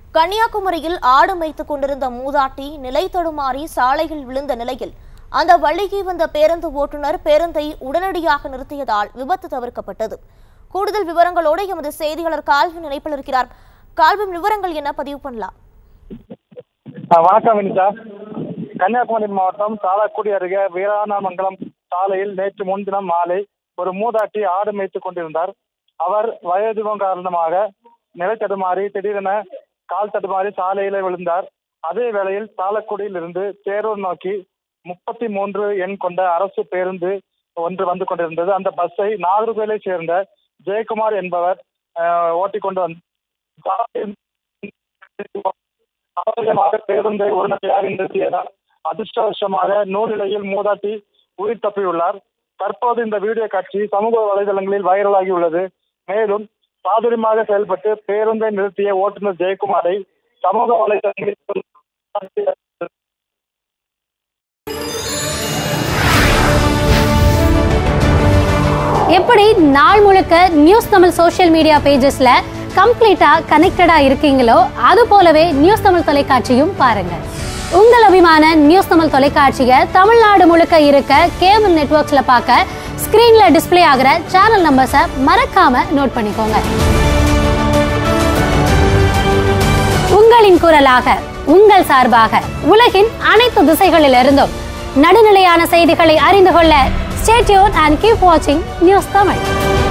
கன்னியாகுமரியில் ஆடு மேய்த்துக் கொண்டிருந்த மூதாட்டி நிலை தடுமாறி சாலையில் விழுந்த நிலையில் அந்த வழியே வந்த பேருந்து ஓட்டுநர் பேருந்தை உடனடியாக நிறுத்தியதால் விபத்து தவிர்க்கப்பட்டது கூடுதல் விவரங்களோடு எமது செய்தியாளர் கால்வின் இணைப்பில் இருக்கிறார் கால்வின் விவரங்கள் என்ன பதிவு பண்ணலாம் ஆ, வணக்கம் வினிதா கன்னியாகுமரி மாவட்டம் சாலக்குடி அருகே வீராணமங்கலம் சாலையில் நேற்று முன்தினம் மாலை ஒரு மூதாட்டி ஆடு மேய்த்துக் கொண்டிருந்தார் அவர் வயதுவம் காரணமாக நிலை தடுமாறி திடீரென கால் தடுமாறி சாலையில விழுந்தார் அதே வேளையில் சாலக்குடியில் இருந்து தேரூர் நோக்கி முப்பத்தி மூன்று எண் கொண்ட அரசு பேருந்து ஒன்று வந்து கொண்டிருந்தது அந்த பஸ்ஸை நாகர்கோயிலை சேர்ந்த ஜெயக்குமார் என்பவர் ஆஹ், ஓட்டிக்கொண்டு வந்து அவசரமாக பேருந்தை உடனடியாக நிறுத்தியதால் அதிர்ஷ்டவசமாக நூலிலையில் மூதாட்டி உயிர் தப்பியுள்ளார் தற்போது இந்த வீடியோ காட்சி சமூக வலைதளங்களில் வைரலாகி உள்ளது மேலும் சாதுரியமாக செயல்பட்டு பேருந்தை நிறுத்திய ஓட்டுநர் ஜெயக்குமாரை சமூக வலைதளங்களில் எப்படி நாள் முழுக்க நியூஸ் தமிழ் சோஷியல் மீடியா பேஜஸ்ல கம்ப்ளீட்டா கனெக்டடா இருக்கீங்களோ அது போலவே நியூஸ் தமிழ் தொலைக்காட்சியும் பாருங்க உங்கள் அபிமான நியூஸ் தமிழ் தொலைக்காட்சியை தமிழ்நாடு முழுக்க இருக்க கேபிள் நெட்வொர்க்ஸ்ல பார்க்க ஸ்கிரீன்ல டிஸ்ப்ளே ஆகிற சேனல் நம்பர்ஸை மறக்காம நோட் பண்ணிக்கோங்க உங்களின் குரலாக உங்கள் சார்பாக உலகின் அனைத்து திசைகளிலிருந்தும் நடுநிலையான செய்திகளை அறிந்து கொள்ள ஸ்டேட்யூன் அண்ட் கீப் வாட்சிங் நியூஸ் தமிழ்